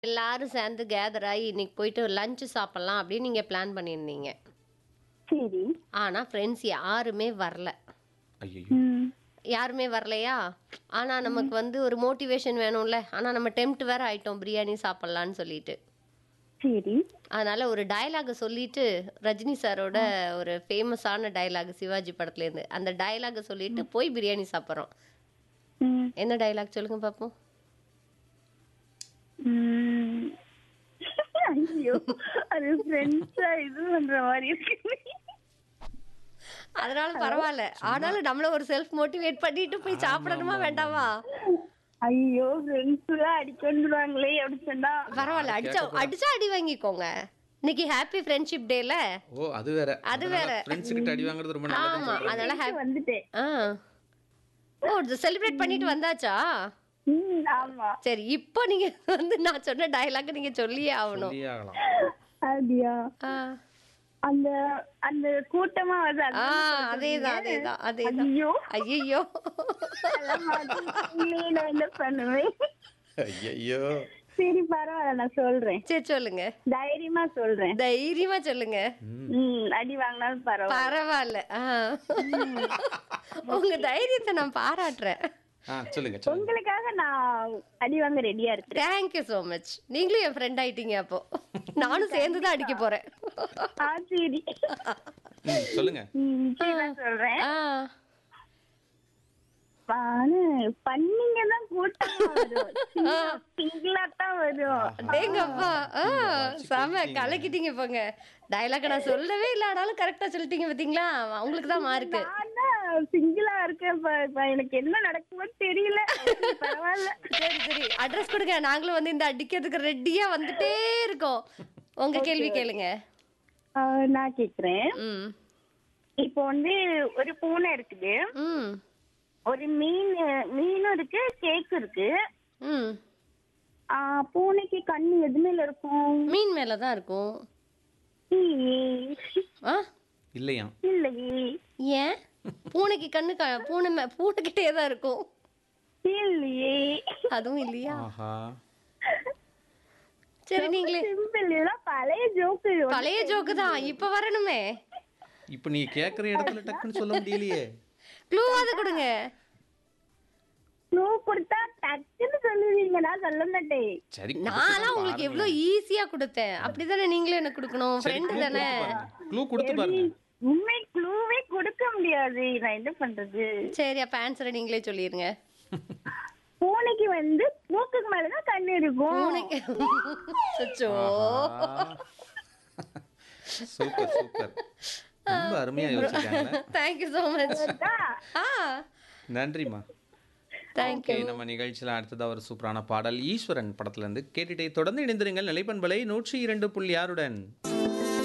எல்லாரும் சேர்ந்து கேதர் ஆகி இன்னைக்கு போயிட்டு லஞ்ச் சாப்பிடலாம் அப்படின்னு நீங்க பிளான் பண்ணியிருந்தீங்க சரி ஆனா ஃப்ரெண்ட்ஸ் யாருமே வரல ஐயோ ம் யாருமே வரலையா ஆனா நமக்கு வந்து ஒரு மோட்டிவேஷன் வேணும்ல ஆனா நம்ம டெம்ட் வேற ஆயிட்டோம் பிரியாணி சாப்பிடலாம்னு சொல்லிட்டு சரி அதனால ஒரு டயலாக சொல்லிட்டு ரஜினி சாரோட ஒரு ஃபேமஸான டயலாக் சிவாஜி படத்துல இருந்து அந்த டயலாக சொல்லிட்டு போய் பிரியாணி சாப்பிட்றோம் ம் என்ன டயலாக் சொல்லுங்க பாப்போம் ம். ஐயோ அது ஃப்ரெண்ட்ஸா இது பண்ற மாதிரி இருக்கு அதனால பரவாயில்ல ஆனாலும் நம்மள ஒரு செல்ஃப் மோட்டிவேட் பண்ணிட்டு போய் சாப்பிடணுமா வேண்டாமா ஐயோ ஃப்ரெண்ட்ஸ் எல்லாம் அடிக்கொண்டுருவாங்களே அப்படி சொன்னா பரவாயில்ல அடிச்சா அடிச்சா அடி வாங்கிக்கோங்க இன்னைக்கு ஹாப்பி ஃப்ரெண்ட்ஷிப் டேல ஓ அது வேற அது வேற. ஃப்ரெண்ட்ஸ் கிட்ட அடி வாங்குறது ரொம்ப நல்லது ஆமா அதனால happy- வந்துட்டேன் ஆ ஓ செலிப்ரேட் பண்ணிட்டு வந்தாச்சா ம் ஆமா சரி இப்போ நீங்க வந்து நான் சொன்ன டயலாக் நீங்க சொல்லியே ஆகணும் சொல்லியே ஆகலாம் அப்படியா ஆ. அந்த அந்த கூட்டமா வருது ஆ அதான் அதேதான் அதேதான் அதேதான் ஐயோ ஐயோ அதெல்லாம் மாட்டிக்கிட்டீங்களே, நான் என்ன பண்ணுவேன் ஐயோ சரி பரவாயில்ல நான் சொல்றேன் சரி சொல்லுங்க தைரியமா சொல்றேன் தைரியமா சொல்லுங்க ம் அடி வாங்கினாலும் பரவாயில்ல பரவாயில்ல ஆ. உங்க தைரியத்தை நான் பாராட்டுறேன் ஆ சொல்லுங்க சொல்லுங்க உங்களுக்காக நான் அடி வாங்க ரெடியா இருக்கேன் தேங்க்யூ ஸோ மச் நீங்களும் என் ஃப்ரெண்ட் ஆயிட்டீங்க அப்போ நானும் சேர்ந்து தான் அடிக்க போறேன் ஆ சரி ம், சொல்லுங்க ம், சரி நான் சொல்றேன் ஆ பானு பண்ணிங்க தான் கூட்டமா வரும் சிங்கிளா தான் வரும் டேங்கப்பா ஆ செம கலக்கிட்டீங்க போங்க டயலாக் நான் சொல்லவே இல்லை ஆனாலும் கரெக்டா சொல்லிட்டீங்க பாத்தீங்களா உங்களுக்கு தான் மார்க்கு நான் தான் சிங்கிளா இருக்கேன் இப்ப இப்ப எனக்கு என்ன நடக்குமோ தெரியல பரவாயில்ல சரி சரி அட்ரஸ் கொடுங்க நாங்களும் வந்து இந்த அடிக்கிறதுக்கு ரெடியா வந்துட்டே இருக்கோம் உங்க கேள்வி கேளுங்க ஆ, நான் கேக்குறேன் ம் இப்போ வந்து ஒரு பூனை இருக்குது ம் ஒரு மீன் மீனும் இருக்கு கேக் இருக்கு ம் ஆ, பூனைக்கு கண்ணு எது மேல இருக்கும் மீன் மேல தான் இருக்கும் இல்லையே. ஆ இல்லையா இல்லையே ஏன் பூனைக்கு கண்ணு க- பூனை மே பூனைக்கிட்டே தான் இருக்கும் இல்லையே அதுவும் இல்லையா ஆஹா சரி நீங்களே சிம்பிள் இதெல்லாம் பழைய ஜோக்கு பழைய ஜோக்கு தான் இப்ப வரணுமே இப்போ நீ கேக்குற இடத்துல டக்குன்னு சொல்ல முடியலையே க்ளூவாத கொடுங்க க்ளூ கொடுத்தா டக்குன்னு சொல்லுவீங்க நான் சொல்ல மாட்டேன் சரி நான்லாம் உங்களுக்கு எவ்வளவு ஈஸியா கொடுத்தேன் அப்படிதானே நீங்களும் எனக்கு கொடுக்கணும் ஃப்ரெண்டு தானே க்ளூ கொடுத்து பாருங்க உண்மை க்ளூவே கொடுக்க முடியாது நான் என்ன பண்றது சரி அப்ப ஆன்சரை நீங்களே சொல்லிருங்க பூனைக்கு வந்து மூக்குக்கு மேலதான் கண்ணு இருக்கும் பூனைக்கு அச்சோ சூப்பர் சூப்பர் ரொம்ப அருமையா யோசிச்சாங்க தேங்க்யூ ஸோ மச் ஆ நன்றிம்மா தேங்க்யூ ஓகே நம்ம நிகழ்ச்சியில் அடுத்ததா ஒரு சூப்பரான பாடல் ஈஸ்வரன் படத்துல இருந்து கேட்டுட்டே தொடர்ந்து இணைந்திருங்கள் நிலைப்பண்பலை நூற்றி இரண்டு புள்ளி ஆறுடன்